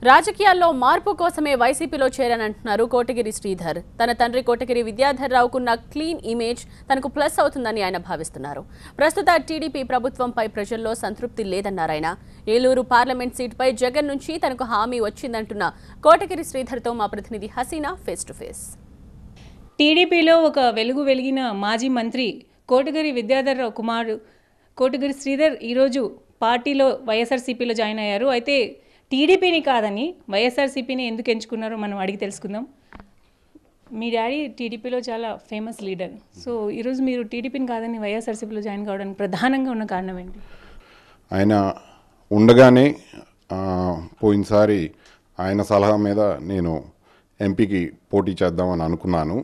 రాజకీయాల్లో మార్పు కోసమే వైసీపీలో చేరానంటున్నారు కోటగిరి శ్రీధర్ తన తండ్రి కోటగిరి విద్యాధర్ రావుకున్న క్లీన్ ఇమేజ్ తనకు ప్లస్ అవుతుందని ఆయన భావిస్తున్నారు ప్రస్తుత టీడీపీ ప్రభుత్వంపై ప్రజల్లో సంతృప్తి లేదన్నారు ఆయన ఏలూరు పార్లమెంట్ సీటుపై జగన్ నుంచి తనకు హామీ వచ్చిందంటున్న కోటగిరి శ్రీధర్తో మా ప్రతినిధి హసీనా ఫేస్ టు ఫేస్ టీడీపీలో ఒక వెలుగు వెలిగిన మాజీ మంత్రి కోటగిరి విద్యాధరరావు కుమారు కోటగిరి శ్రీధర్ ఈరోజు పార్టీలో వైఎస్ఆర్సీపీలో జాయిన్ అయ్యారు అయితే టీడీపీని కాదని వైఎస్ఆర్సీపీని ఎందుకు ఎంచుకున్నారో మనం అడిగి తెలుసుకుందాం మీ డాడీ టీడీపీలో చాలా ఫేమస్ లీడర్ సో ఈరోజు మీరు టీడీపీని కాదని వైఎస్ఆర్సీపీలో జాయిన్ కావడానికి ప్రధానంగా ఉన్న కారణం ఏంటి ఆయన ఉండగానే ఆ, పోయినసారి ఆయన సలహా మీద నేను ఎంపీకి పోటీ చేద్దామని అనుకున్నాను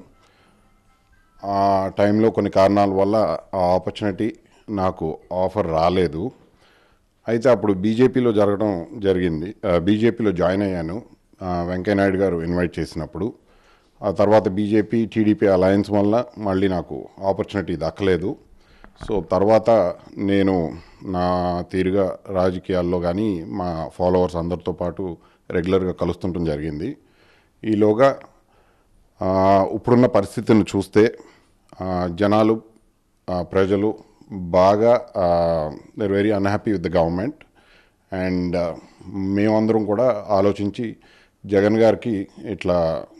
ఆ టైంలో కొన్ని కారణాల వల్ల ఆ ఆపర్చునిటీ నాకు ఆఫర్ రాలేదు అయితే అప్పుడు బీజేపీలో జరగడం జరిగింది బీజేపీలో జాయిన్ అయ్యాను ఆ, వెంకయ్యనాయుడు గారు ఇన్వైట్ చేసినప్పుడు ఆ తర్వాత బీజేపీ టీడీపీ అలయన్స్ వల్ల మళ్ళీ నాకు ఆపర్చునిటీ దక్కలేదు సో తర్వాత నేను నా తీరుగా రాజకీయాల్లో కానీ మా ఫాలోవర్స్ అందరితో పాటు రెగ్యులర్గా కలుస్తుండటం జరిగింది ఈలోగా ఆ, ఇప్పుడున్న పరిస్థితిని చూస్తే ఆ, జనాలు ఆ, ప్రజలు బాగా there very unhappy with the government and మేమందరం కూడా ఆలోచించి జగన్ గారికి ఇట్లా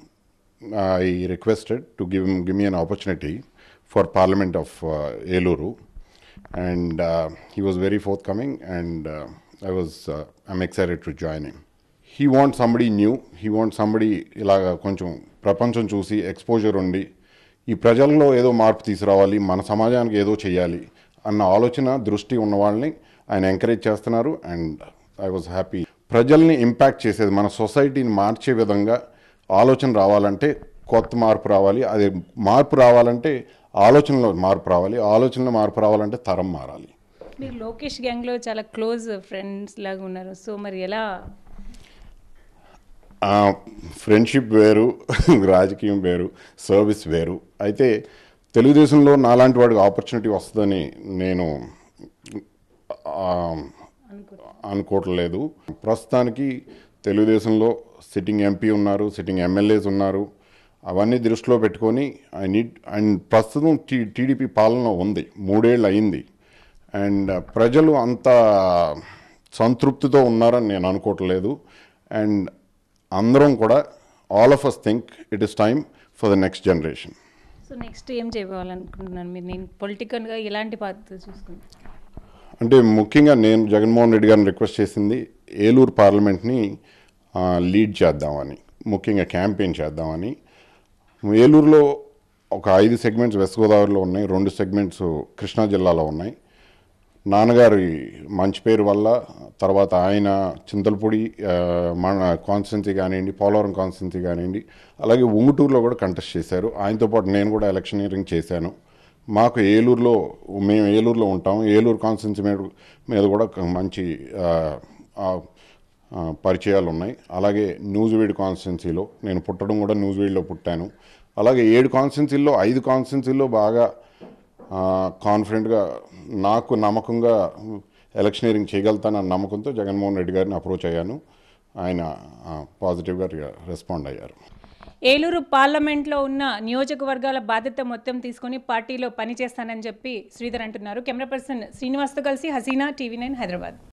I requested to give give me an opportunity for parliament of Eluru and he was very forthcoming and I was I'm excited to joining he want somebody new he want somebody ఇలాగ కొంచెం ప్రపంచం చూసి exposure ఉండి ఈ ప్రజల్లో ఏదో మార్పు తీసుకురావాలి మన సమాజానికి ఏదో చేయాలి అన్న ఆలోచన దృష్టి ఉన్న వాళ్ళని ఆయన ఎంకరేజ్ చేస్తున్నారు అండ్ ఐ వాజ్ హ్యాపీ ప్రజల్ని ఇంపాక్ట్ చేసేది మన సొసైటీని మార్చే విధంగా ఆలోచన రావాలంటే కొత్త మార్పు రావాలి అది మార్పు రావాలంటే ఆలోచనలో మార్పు రావాలి ఆలోచనలో మార్పు రావాలంటే తరం మారాలి మీరు లోకేష్ గ్యాంగ్లో చాలా క్లోజ్ ఫ్రెండ్స్ లాగా ఉన్నారు సో మరి ఎలా ఫ్రెండ్షిప్ వేరు రాజకీయం వేరు సర్వీస్ వేరు అయితే తెలుగుదేశంలో నాలాంటి వాడికి ఆపర్చునిటీ వస్తుందని నేను ఆ, అనుకోవట్లేదు ప్రస్తుతానికి తెలుగుదేశంలో సిట్టింగ్ ఎంపీ ఉన్నారు సిట్టింగ్ ఎమ్మెల్యేస్ ఉన్నారు అవన్నీ దృష్టిలో పెట్టుకొని ఐ నీడ్ అండ్ ప్రస్తుతం టీ టీడీపీ పాలన ఉంది మూడేళ్ళు అయింది అండ్ ప్రజలు అంత సంతృప్తితో ఉన్నారని నేను అనుకోవట్లేదు అండ్ అందరం కూడా all of us think it is time for the next generation so next ఏం చేయవాలనుకుంటున్నాను మీరు నేను పొలిటికల్గా ఎలాంటి పాత్ర చూసుకుంటాను అంటే ముఖ్యంగా నేను జగన్మోహన్ రెడ్డి గారిని రిక్వెస్ట్ చేసింది ఏలూరు పార్లమెంట్ని ఆ, లీడ్ చేద్దామని ముఖ్యంగా క్యాంపెయిన్ చేద్దామని ఏలూరులో ఒక ఐదు సెగ్మెంట్స్ వెస్ట్ గోదావరిలో ఉన్నాయి రెండు సెగ్మెంట్స్ కృష్ణా జిల్లాలో ఉన్నాయి నాన్నగారి మంచి పేరు వల్ల తర్వాత ఆయన చింతలపూడి ఆ, మన కాన్స్టిట్యున్సీ కానివ్వండి పోలవరం కాన్స్టిట్యున్సీ కానివ్వండి అలాగే ఉంగుటూరులో కూడా కంటెస్ట్ చేశారు ఆయనతో పాటు నేను కూడా ఎలక్షనీరింగ్ చేశాను మాకు ఏలూరులో మేము ఏలూరులో ఉంటాం ఏలూరు కాన్స్టిట్యున్సీ మీద మీద కూడా ఒక మంచి ఆ, ఆ, ఆ, పరిచయాలు ఉన్నాయి అలాగే న్యూజివీడ్ కాన్స్టిట్యున్సీలో నేను పుట్టడం కూడా న్యూజివీడ్లో పుట్టాను అలాగే ఏడు కాన్స్టిట్యున్సీల్లో ఐదు కాన్స్టిట్యున్సీల్లో బాగా కాన్ఫిడెంట్గా నాకు నమ్మకంగా ఎలక్షనీరింగ్ చేయగలుగుతానన్న నమ్మకంతో జగన్మోహన్ రెడ్డి గారిని అప్రోచ్ అయ్యాను ఆయన పాజిటివ్గా రెస్పాండ్ అయ్యారు ఏలూరు పార్లమెంట్లో ఉన్న నియోజకవర్గాల బాధ్యత మొత్తం తీసుకొని పార్టీలో పనిచేస్తానని చెప్పి శ్రీధర్ అంటున్నారు కెమెరా పర్సన్ శ్రీనివాస్తో కలిసి హసీనా టీవీ నైన్ హైదరాబాద్